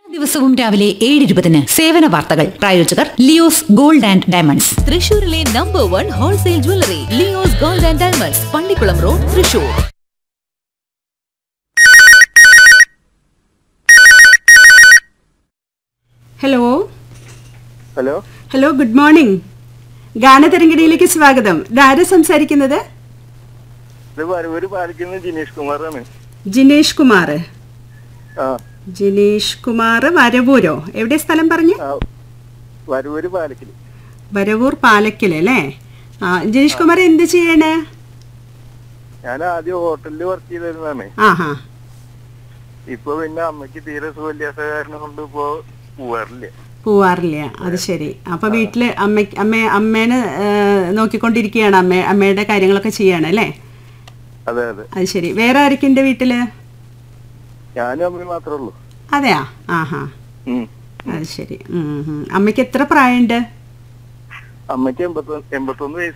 ദിവസവും രാവിലെ ഏഴ് ഇരുപതിന് സേവന വാർത്തകൾ പ്രായോജകർ ലിയോസ് ഗോൾഡ് ആൻഡ് ഡയമണ്ട്സ് തൃശൂരിലെ number one wholesale jewellery Leo's gold and diamonds Pallikulam road Thrissur hello hello hello good morning ഗാനതരംഗിണിയിലേക്ക് സ്വാഗതം ഇതാരാ സംസാരിക്കുന്നത് ഇത് വരവൂര് പാലിക്കുന്ന ജിനേഷ് കുമാറാണ് ജിനേഷ് കുമാർ ആ ജിനേഷ് കുമാർ വരവൂരോ എവിടെ സ്ഥലം പറഞ്ഞു ആ, വരവൂര് പാലക്കില് വരവൂർ പാലക്കൽ അല്ലേ ആ ജിനേഷ് കുമാർ എന്ത് ചെയ്യണേ ഞാൻ ആദ്യം ഹോട്ടലിൽ വർക്ക് ചെയ്തിരുന്നതാണ് ആഹാ ഇപ്പൊ പിന്നെ അമ്മയ്ക്ക് തീരെ സുഖമില്ലാത്ത കാരണം കൊണ്ട് ഇപ്പോ പോവാറില്ല പോവാറില്ല അത് ശരി അപ്പൊ വീട്ടില് അമ്മ അമ്മ അമ്മേനെ ഏ, നോക്കിക്കൊണ്ടിരിക്കുകയാണ് അമ്മ അമ്മയുടെ കാര്യങ്ങളൊക്കെ ചെയ്യാണ് അല്ലേ അതെ അതെ അത് ശരി വേറെ ആരൊക്കെയുണ്ട് വീട്ടില് ഞാനും അമ്മയും മാത്രമേ ഉള്ളൂ അതെയാ ആഹാ ഉം. അത് ശരി ഉം, ഉം. അമ്മയ്ക്ക് എത്ര പ്രായമുണ്ട് അമ്മയ്ക്ക് എൺപത്തൊന്ന് എൺപത്തൊന്ന് വയസ്സ്